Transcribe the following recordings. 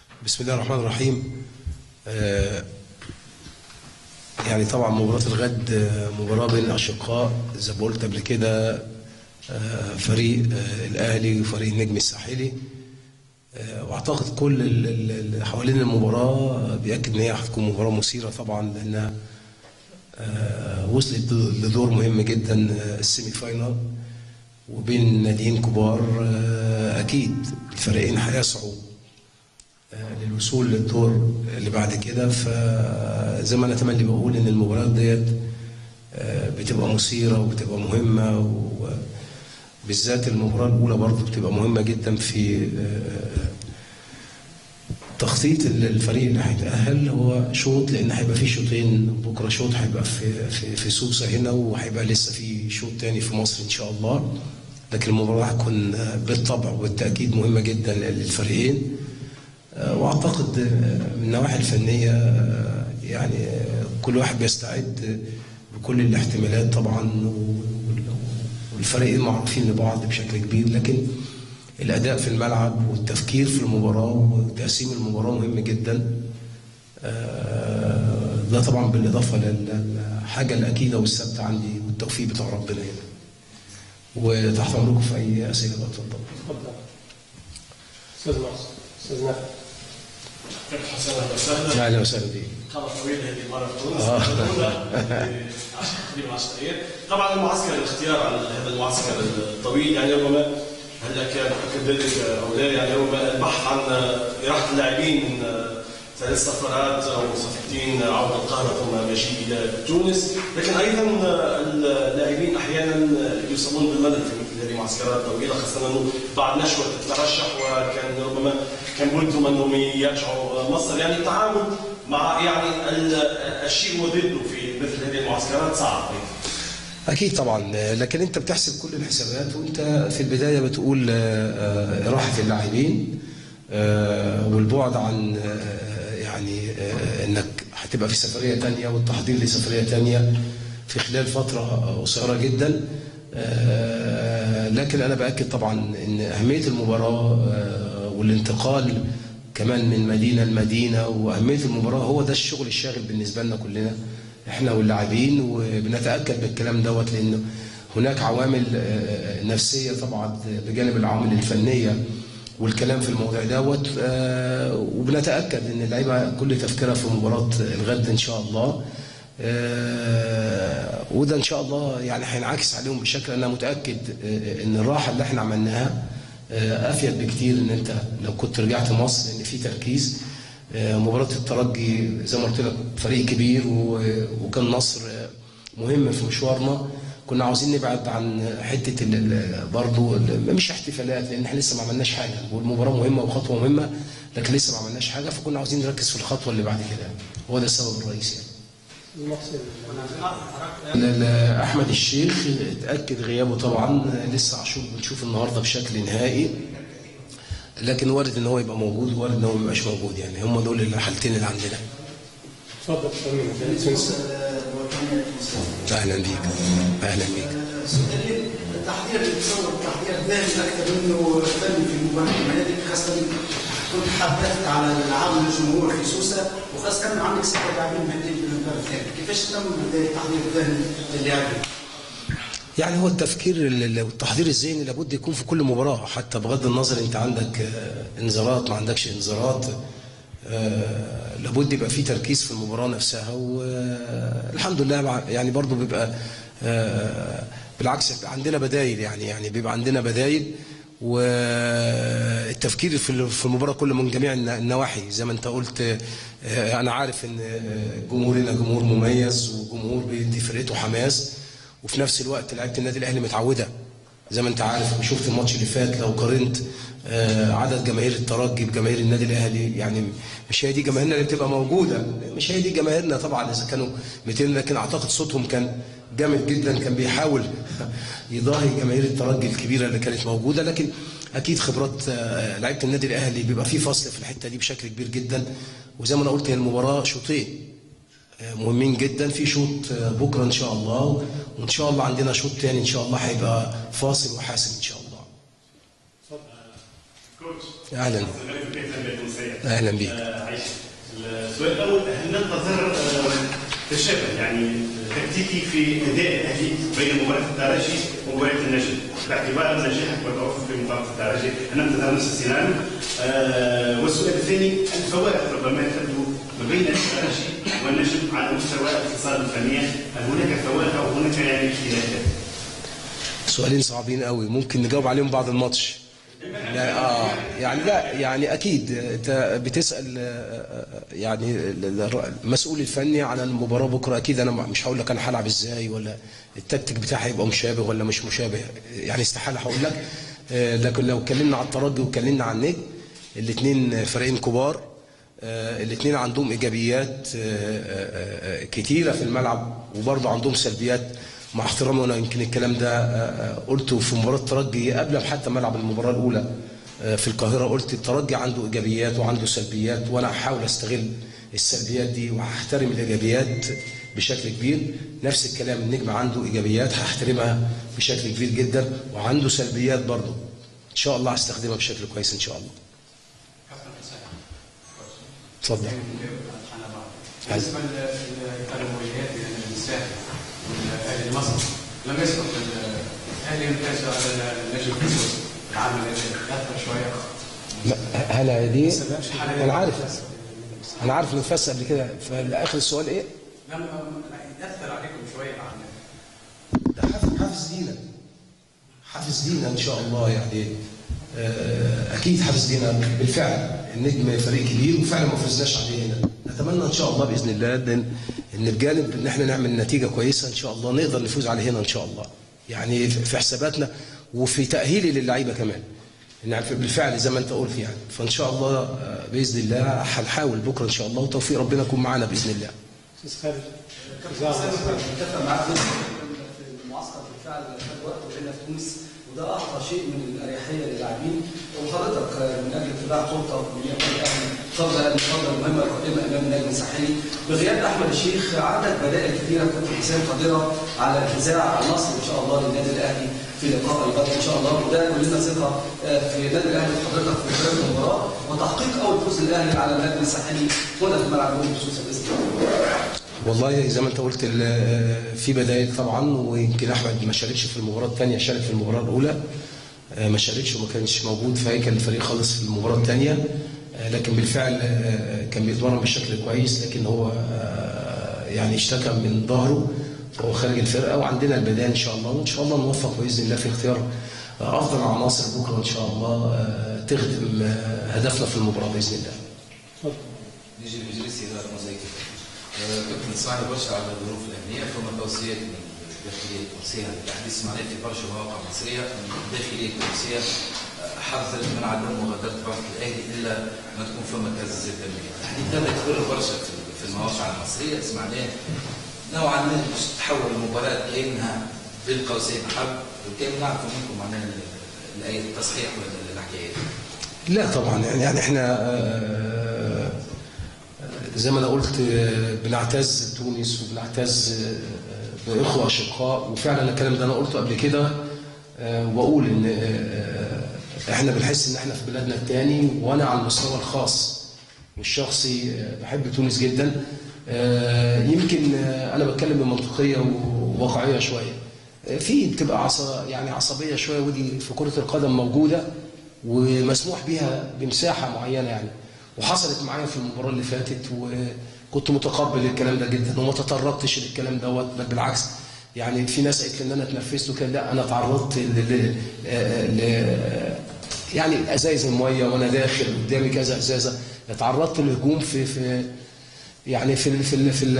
بسم الله الرحمن الرحيم آه، يعني طبعا مباراة الغد آه، مباراة بين أشقاء زي ما قلت قبل كده آه، فريق آه، الأهلي وفريق النجم الساحلي آه، واعتقد كل ال- ال- اللي حوالين المباراة بيأكد ان هي هتكون مباراة مثيرة طبعا لانها آه، وصلت لدور مهم جدا آه، السيمي فاينال وبين ناديين كبار آه، اكيد الفريقين هيسعوا آه، للوصول للدور اللي بعد كده فزي ما انا تملي بقول ان المباريات ديت آه، بتبقى مثيرة وبتبقى مهمة وبالذات المباراة الأولى برضه بتبقى مهمة جدا في آه، تخطيط الفريق اللي هيتأهل هو شوط لأن هيبقى في شوطين بكرة شوط هيبقى في في في سوسة هنا وهيبقى لسه في شوط تاني في مصر إن شاء الله لكن المباراة هتكون آه، بالطبع وبالتأكيد مهمة جدا للفريقين آه، واعتقد آه، من النواحي الفنيه آه، يعني آه، كل واحد بيستعد بكل الاحتمالات طبعا وال- والفريقين معروفين لبعض بشكل كبير لكن الاداء في الملعب والتفكير في المباراه وتقسيم المباراه مهم جدا آه، ده طبعا بالاضافه للحاجه الاكيده والثابته عندي والتوفيق بتاع ربنا هنا وتحت امركم في اي اسئله بقى اتفضل تفضل استاذ ناصر استاذ نافع حسنا وسهلا اهلا وسهلا بيك خبر طويل هذه المره في تونس آه. الاولى تقريبا 10 دقائق طبعا المعسكر الاختيار على هذا المعسكر الطويل يعني ربما هل كان كذلك او لا يعني ربما البحث عن اراحه اللاعبين من ثلاث سفرات او سفرتين عوده القاهره ثم مجيء الى تونس لكن ايضا اللاعبين احيانا يصابون بالملل في مثل هذه المعسكرات الطويله خاصه انه بعد نشوه الترشح وكان ربما كان بودهم انهم يرجعوا مصر يعني التعامل مع يعني ال- الشيء وضده في مثل هذه المعسكرات صعب اكيد طبعا لكن انت بتحسب كل الحسابات وانت في البدايه بتقول آه، آه، راحه اللاعبين آه، والبعد عن آه، يعني آه، انك هتبقى في سفريه تانية والتحضير لسفريه تانية في خلال فتره قصيره جدا آه، لكن انا باكد طبعا ان اهميه المباراه آه، والانتقال كمان من مدينه لمدينه واهميه المباراه هو ده الشغل الشاغل بالنسبه لنا كلنا احنا واللاعبين وبنتاكد بالكلام دوت لان هناك عوامل آه، نفسيه طبعا بجانب العوامل الفنيه والكلام في الموضوع دوت آه، وبنتاكد ان اللعيبه كل تفكيرها في مباراه الغد ان شاء الله آه، وده ان شاء الله يعني هينعكس عليهم بشكل انا متاكد آه، ان الراحه اللي احنا عملناها آه، افيد بكتير ان انت لو كنت رجعت مصر لان في تركيز آه، مباراه الترجي زي ما قلت لك فريق كبير و- وكان نصر آه، مهم في مشوارنا كنا عاوزين نبعد عن حته ال- ال- برضو ال- مش احتفالات لان احنا لسه ما عملناش حاجه والمباراه مهمه وخطوه مهمه لكن لسه ما عملناش حاجه فكنا عاوزين نركز في الخطوه اللي بعد كده هو ده السبب الرئيسي يعني. المحسن ال- ال- احمد الشيخ اتاكد غيابه طبعا لسه عاشور بنشوف النهارده بشكل نهائي لكن وارد ان هو يبقى موجود وارد ان هو ما يبقاش موجود يعني هم دول الحالتين اللي عندنا تفضل تمام تونس اهلا بيك اهلا بيك سؤالين التحضير اللي تصور التحضير ذهني اكثر منه فني في المباراه الماليه خاصه كنت حدثت على العامل الجمهور في سوسه وخاصه كان عندك سته لاعبين مهديين في المباراه الثانيه كيفاش تم التحضير الذهني للاعبين؟ يعني هو التفكير ال- ال- والتحضير الذهني لابد يكون في كل مباراه حتى بغض النظر انت عندك آه، انذارات ما عندكش انذارات آه، لابد يبقى في تركيز في المباراه نفسها والحمد لله مع- يعني برضو بيبقى آه، بالعكس يبقى عندنا بدايل يعني يعني بيبقى عندنا بدايل والتفكير في ال- في المباراه كله من جميع الن- النواحي زي ما انت قلت آه، انا عارف ان آه، جمهورنا جمهور مميز وجمهور بيدي فرقته حماس وفي نفس الوقت لعيبه النادي الاهلي متعوده زي ما انت عارف وشفت الماتش اللي فات لو قارنت آه، عدد جماهير الترجي بجماهير النادي الاهلي يعني مش هي دي جماهيرنا اللي بتبقى موجوده مش هي دي جماهيرنا طبعا اذا كانوا 200 لكن اعتقد صوتهم كان جامد جدا كان بيحاول يضاهي جماهير الترجي الكبيره اللي كانت موجوده لكن اكيد خبرات آه، لعيبه النادي الاهلي بيبقى في فصل في الحته دي بشكل كبير جدا وزي ما انا قلت هي المباراه شوطين مهمين جدا في شوط بكره ان شاء الله وان شاء الله عندنا شوط تاني ان شاء الله هيبقى فاصل وحاسم ان شاء الله كوتش اهلا اهلا بيك عايشة السؤال الأول هل ننتظر آه، تشابه يعني تكتيكي في أداء الأهلي بين مباراة الترجي ومباراة النجم باعتبار نجاحك والتوفق في مباراة الترجي هل ننتظر نفس السيناريو؟ آه، والسؤال الثاني الفوارق ربما تبدو ما بين الترجي والنجم على مستوى الاتصال الفنية هل هناك فوارق أو هناك يعني اختلافات؟ سؤالين صعبين قوي ممكن نجاوب عليهم بعد الماتش لا اه يعني لا يعني اكيد انت بتسال آه، آه، يعني ال- ال- المسؤول الفني عن المباراه بكره اكيد انا مش هقول لك انا هلعب ازاي ولا التكتيك بتاعي هيبقى مشابه ولا مش مشابه يعني استحاله هقول لك آه، لكن لو اتكلمنا على الترجي واتكلمنا عن النجم الاثنين فريقين كبار الاثنين عندهم ايجابيات آه، آه، آه، كتيره في الملعب وبرضه عندهم سلبيات مع احترامي وانا يمكن الكلام ده آه، آه، قلته في مباراه الترجي قبل ما حتى ملعب المباراه الاولى آه، في القاهره قلت الترجي عنده ايجابيات وعنده سلبيات وانا هحاول استغل السلبيات دي وهحترم الايجابيات بشكل كبير نفس الكلام النجم عنده ايجابيات هحترمها بشكل كبير جدا وعنده سلبيات برضه ان شاء الله هستخدمها بشكل كويس ان شاء الله اتفضل بالنسبه للمواجهات بين الساحل والاهلي مصر لم يسبق الاهلي ينتج على النجم في سوسه العام الذي اثر شويه هلا دي انا عارف انا عارف انه اتفس قبل كده فاخر السؤال ايه؟ لم ياثر عليكم شويه عن ده حافظ حافظ لينا حافظ لينا ان شاء الله يعني آه، اكيد حافظ لينا بالفعل النجم فريق كبير وفعلا ما فزناش عليه هنا نتمنى ان شاء الله باذن الله ان ان بجانب ان احنا نعمل نتيجه كويسه ان شاء الله نقدر نفوز عليه هنا ان شاء الله يعني في حساباتنا وفي تاهيلي للعيبه كمان ان بالفعل زي ما انت قلت يعني فان شاء الله آه، باذن الله هنحاول بكره ان شاء الله وتوفيق ربنا يكون معانا باذن الله استاذ خالد اتفق معاك جدا في المعسكر بالفعل خد وقت وهنا في تونس وده اعطى شيء من الاريحيه للاعبين وحضرتك من اجل اتباع خطه ومن الاهلي قبل ان تفضل المهمه القادمه امام النادي الساحلي بغياب احمد الشيخ عندك بدائل كثيره كنت حسين قادره على انتزاع النصر ان شاء الله للنادي الاهلي في لقاء الغد ان شاء الله وده كلنا ثقه آه، في النادي الاهلي وحضرتك في فريق المباراه وتحقيق اول فوز للاهلي على النادي الساحلي هنا في ملعب نادي سوسه باذن الله والله زي ما انت قلت ال- في بدائل طبعا ويمكن احمد ما شاركش في المباراه الثانيه شارك في المباراه الاولى آه، ما شاركش وما كانش موجود في هيكل الفريق خالص في المباراه الثانيه لكن بالفعل آه، كان بيتمرن بشكل كويس لكن هو آه، يعني اشتكى من ظهره فهو خارج الفرقه وعندنا البدائل ان شاء الله وان شاء الله نوفق باذن الله في اختيار آه، افضل عناصر بكره ان شاء الله آه، تخدم آه، هدفنا في المباراه باذن الله. نيجي المجلس إدارة موزايك كنت نصاري برشا على الظروف الأمنية فما توصيات من الداخلية التونسية التحديث معناه في برشا مواقع مصرية الداخلية التونسية حرصت من عدم مغادرة بعض الأهلي إلا ما تكون فما تهزيزات أمنية التحديث هذا يتكرر برشا في- في المواقع المصرية سمعناه نوعا ما باش تحول المباراة كأنها بين قوسين حرب وكان نعرفوا منكم معناها ال- الآية التصحيح ولا الحكاية لا طبعا يعني يعني احنا آه، زي ما انا قلت آه، بنعتز بتونس وبنعتز آه، باخوه اشقاء وفعلا الكلام ده انا قلته قبل كده آه، واقول ان آه، احنا بنحس ان احنا في بلادنا الثاني وانا على المستوى الخاص والشخصي آه، بحب تونس جدا آه، يمكن آه، انا بتكلم بمنطقيه وواقعيه شويه آه، في بتبقى عصا يعني عصبيه شويه ودي في كره القدم موجوده ومسموح بيها بمساحه معينه يعني وحصلت معايا في المباراه اللي فاتت وكنت متقبل الكلام ده جدا وما تطرقتش للكلام دوت بل بالعكس يعني في ناس قالت لي ان انا اتنفست وكان لا انا تعرضت ل, ل... ل... يعني ازايز الميه وانا داخل قدامي كذا ازازه اتعرضت لهجوم في في يعني في ال في ال في ال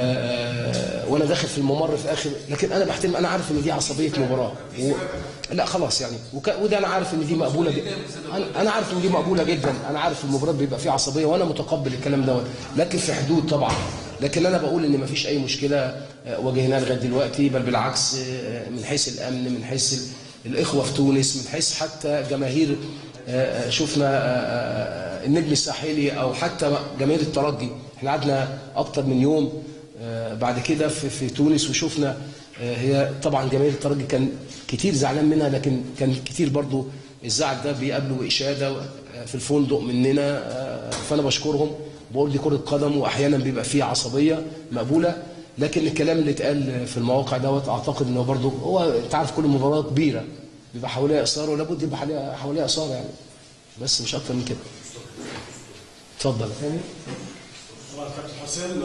وانا داخل في الممر في اخر لكن انا بحترم انا عارف ان دي عصبيه مباراه و... لا خلاص يعني وك... وده انا عارف ان دي مقبوله جدا انا انا عارف ان دي مقبوله جدا انا عارف المباراه بيبقى فيها عصبيه وانا متقبل الكلام دوت لكن في حدود طبعا لكن انا بقول ان مفيش اي مشكله آه، واجهناها لغايه دلوقتي بل بالعكس آه، من حيث الامن من حيث ال- الاخوه في تونس من حيث حتى جماهير آه، آه، شفنا آه، آه، النجم الساحلي او حتى جماهير الترجي احنا قعدنا اكتر من يوم آه، بعد كده في, في تونس وشفنا آه، هي طبعا جماهير الترجي كان كتير زعلان منها لكن كان كتير برضو الزعل ده بيقابله اشاده آه، في الفندق مننا آه، فانا بشكرهم بقول دي كره قدم واحيانا بيبقى فيه عصبيه مقبوله لكن الكلام اللي اتقال في المواقع دوت اعتقد انه برضه هو انت عارف كل مباراه كبيره بيبقى حواليها اثاره ولابد يبقى حواليها حواليها اثاره يعني بس مش اكتر من كده اتفضل طبعا كابتن حسين